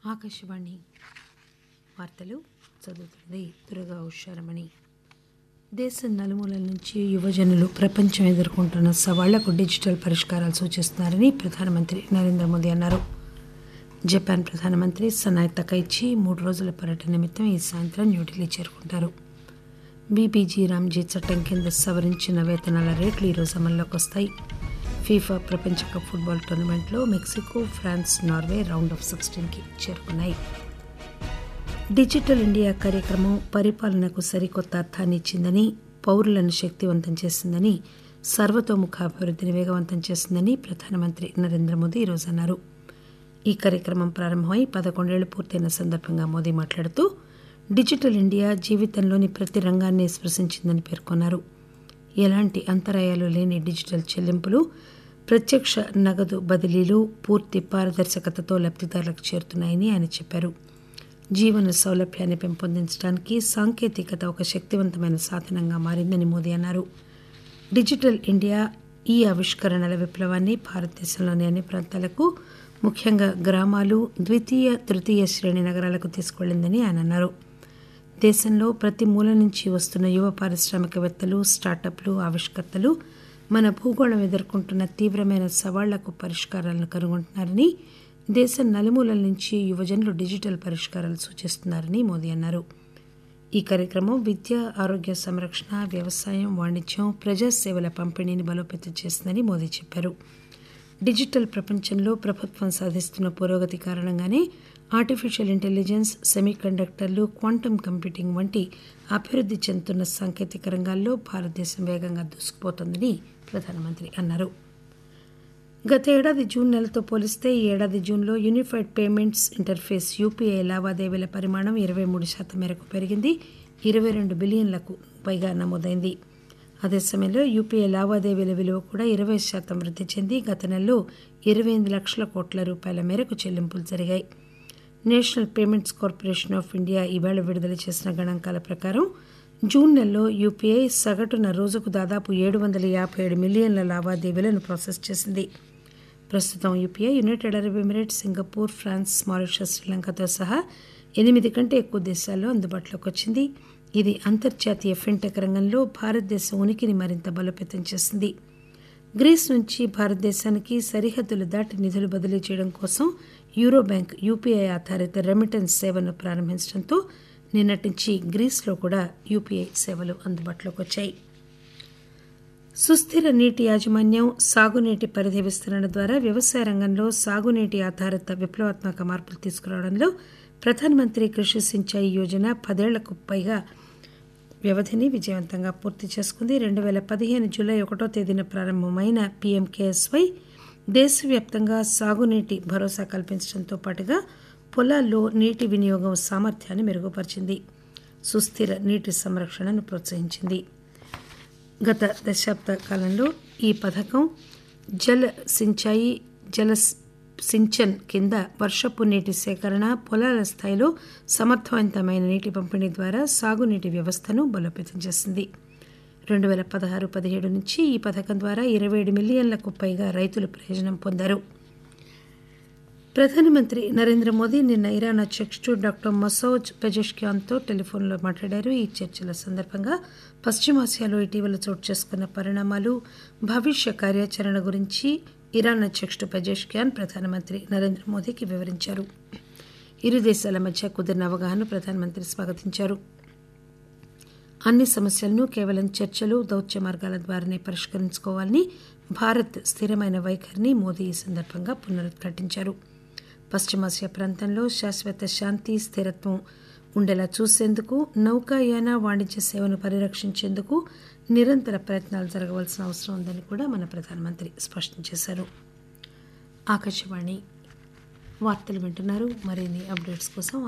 ఆకాశవాణి వార్తలు చదువుతుంది దుర్గా ఉషారమణి దేశం నలుమూలల నుంచి యువజనులు ప్రపంచం ఎదుర్కొంటున్న సవాళ్లకు డిజిటల్ పరిష్కారాలు సూచిస్తున్నారని ప్రధానమంత్రి నరేంద్ర మోదీ అన్నారు జపాన్ ప్రధానమంత్రి సనాయ్ తకైచి మూడు రోజుల పర్యటన నిమిత్తం ఈ సాయంత్రం న్యూఢిల్లీ చేరుకుంటారు బీబీజీ రామ్జీ చట్టం కింద సవరించిన వేతనాల రేట్లు ఈరోజు అమల్లోకి వస్తాయి ఫీఫా ప్రపంచ కప్ ఫుట్బాల్ టోర్నమెంట్లో Mexico France Norway round of సిక్స్టీన్కి చేరుకున్నాయి డిజిటల్ ఇండియా కార్యక్రమం పరిపాలనకు సరికొత్త అర్థాన్ని ఇచ్చిందని పౌరులను శక్తివంతం చేసిందని సర్వతోముఖ అభివృద్ధిని వేగవంతం చేసిందని ప్రధానమంత్రి నరేంద్ర మోదీ ఈరోజు అన్నారు ఈ కార్యక్రమం ప్రారంభమై పదకొండేళ్లు పూర్తయిన సందర్భంగా మోదీ మాట్లాడుతూ డిజిటల్ ఇండియా జీవితంలోని ప్రతి రంగాన్ని స్పృశించిందని పేర్కొన్నారు ఎలాంటి అంతరాయాలు లేని డిజిటల్ చెల్లింపులు ప్రత్యక్ష నగదు బదిలీలు పూర్తి పారదర్శకతతో లబ్దిదారులకు చేరుతున్నాయని ఆయన చెప్పారు జీవన సౌలభ్యాన్ని పెంపొందించడానికి సాంకేతికత ఒక శక్తివంతమైన సాధనంగా మారిందని మోదీ అన్నారు డిజిటల్ ఇండియా ఈ ఆవిష్కరణల విప్లవాన్ని భారతదేశంలోని అన్ని ప్రాంతాలకు ముఖ్యంగా గ్రామాలు ద్వితీయ తృతీయ శ్రేణి నగరాలకు తీసుకెళ్లిందని ఆయన అన్నారు దేశంలో ప్రతి మూల నుంచి వస్తున్న యువ పారిశ్రామికవేత్తలు స్టార్టప్లు ఆవిష్కర్తలు మన భూగోళం ఎదుర్కొంటున్న తీవ్రమైన సవాళ్లకు పరిష్కారాలను కనుగొంటున్నారని దేశం నలుమూలల నుంచి యువజనులు డిజిటల్ పరిష్కారాలు సూచిస్తున్నారని మోదీ అన్నారు ఈ కార్యక్రమం విద్య ఆరోగ్య సంరక్షణ వ్యవసాయం వాణిజ్యం ప్రజాసేవల పంపిణీని బలోపేతం చేసిందని మోదీ చెప్పారు డిజిటల్ ప్రపంచంలో ప్రభుత్వం సాధిస్తున్న పురోగతి కారణంగానే ఆర్టిఫిషియల్ ఇంటెలిజెన్స్ సెమీకండక్టర్లు క్వాంటమ్ కంప్యూటింగ్ వంటి అభివృద్ధి చెందుతున్న సాంకేతిక రంగాల్లో భారతదేశం వేగంగా దూసుకుపోతోందని ప్రధానమంత్రి అన్నారు గత ఏడాది జూన్ నెలతో పోలిస్తే ఈ ఏడాది జూన్లో యూనిఫైడ్ పేమెంట్స్ ఇంటర్ఫేస్ యూపీఐ లావాదేవీల పరిమాణం ఇరవై మూడు శాతం మేరకు పెరిగింది ఇరవై రెండు బిలియన్లకు పైగా నమోదైంది అదే సమయంలో యూపీఐ లావాదేవీల విలువ కూడా ఇరవై శాతం వృద్ధి చెంది గత నెలలో ఇరవై ఎనిమిది లక్షల కోట్ల రూపాయల మేరకు చెల్లింపులు జరిగాయి national payments corporation of India ఈవేళ విడుదల చేసిన గణాంకాల ప్రకారం జూన్ నెలలో యూపీఐ సగటున రోజుకు దాదాపు ఏడు వందల యాభై ఏడు మిలియన్ల లావాదేవీలను ప్రాసెస్ చేసింది ప్రస్తుతం UPI United Arab Emirates Singapore France Mauritius శ్రీలంకతో సహా ఎనిమిది కంటే ఎక్కువ దేశాల్లో అందుబాటులోకి వచ్చింది ఇది అంతర్జాతీయ ఫిన్టెక్ రంగంలో భారతదేశ ఉనికిని మరింత బలోపేతం చేసింది గ్రీస్ నుంచి భారతదేశానికి సరిహద్దులు దాటి నిధులు బదిలీ చేయడం కోసం యూరో బ్యాంక్ యూపీఐ ఆధారిత రెమిటెన్స్ సేవను ప్రారంభించడంతో నిన్నటి నుంచి గ్రీస్లో కూడా యూపీఐ సేవలు అందుబాటులోకి వచ్చాయి సుస్థిర నీటి యాజమాన్యం సాగునీటి పరిధి విస్తరణ ద్వారా వ్యవసాయ రంగంలో సాగునీటి ఆధారిత విప్లవాత్మక మార్పులు తీసుకురావడంలో ప్రధానమంత్రి కృషి సించాయి యోజన పదేళ్లకు పైగా వ్యవధిని విజయవంతంగా పూర్తి చేసుకుంది రెండు వేల పదిహేను జూలై ఒకటో తేదీన ప్రారంభమైన పీఎంకేఎస్వై దేశవ్యాప్తంగా సాగునీటి భరోసా కల్పించడంతో పాటుగా పొలాల్లో నీటి వినియోగం సామర్థ్యాన్ని మెరుగుపరిచింది సుస్థిర నీటి సంరక్షణను ప్రోత్సహించింది గత దశాబ్ద కాలంలో ఈ పథకం జల సించాయి జల సించన్ కింద వర్షపు నీటి సేకరణ పొలాల స్థాయిలో సమర్థవంతమైన నీటి పంపిణీ ద్వారా సాగునీటి వ్యవస్థను బలోపేతం చేసింది రెండు వేల పదహారు పదిహేడు నుంచి ఈ పథకం ద్వారా ఇరవై ఏడు మిలియన్లకు పైగా రైతులు ప్రయోజనం పొందారు ప్రధానమంత్రి నరేంద్ర మోదీ నిన్న ఇరాన్ అధ్యక్షుడు డాక్టర్ మసౌజ్ పెజెష్కియాన్తో టెలిఫోన్లో మాట్లాడారు ఈ చర్చల సందర్భంగా పశ్చిమాసియాలో ఇటీవల చోటు చేసుకున్న పరిణామాలు భవిష్య కార్యాచరణ గురించి ఇరాన్ అధ్యక్షుడు పెజెష్కియాన్ ప్రధానమంత్రి నరేంద్ర మోదీకి వివరించారు ఇరు దేశాల మధ్య కుదిరిన అవగాహన ప్రధానమంత్రి స్వాగతించారు అన్ని సమస్యలను కేవలం చర్చలు దౌత్య మార్గాల ద్వారానే పరిష్కరించుకోవాలని భారత్ స్థిరమైన వైఖరిని మోదీ ఈ సందర్భంగా పునరుద్ఘాటించారు పశ్చిమాసియా ప్రాంతంలో శాశ్వత శాంతి స్థిరత్వం ఉండేలా చూసేందుకు నౌకాయాన వాణిజ్య సేవను పరిరక్షించేందుకు నిరంతర ప్రయత్నాలు జరగవలసిన అవసరం ఉందని కూడా మన ప్రధానమంత్రి స్పష్టం చేశారు ఆకాశవాణి వార్తలు వింటున్నారు మరిన్ని అప్డేట్స్ కోసం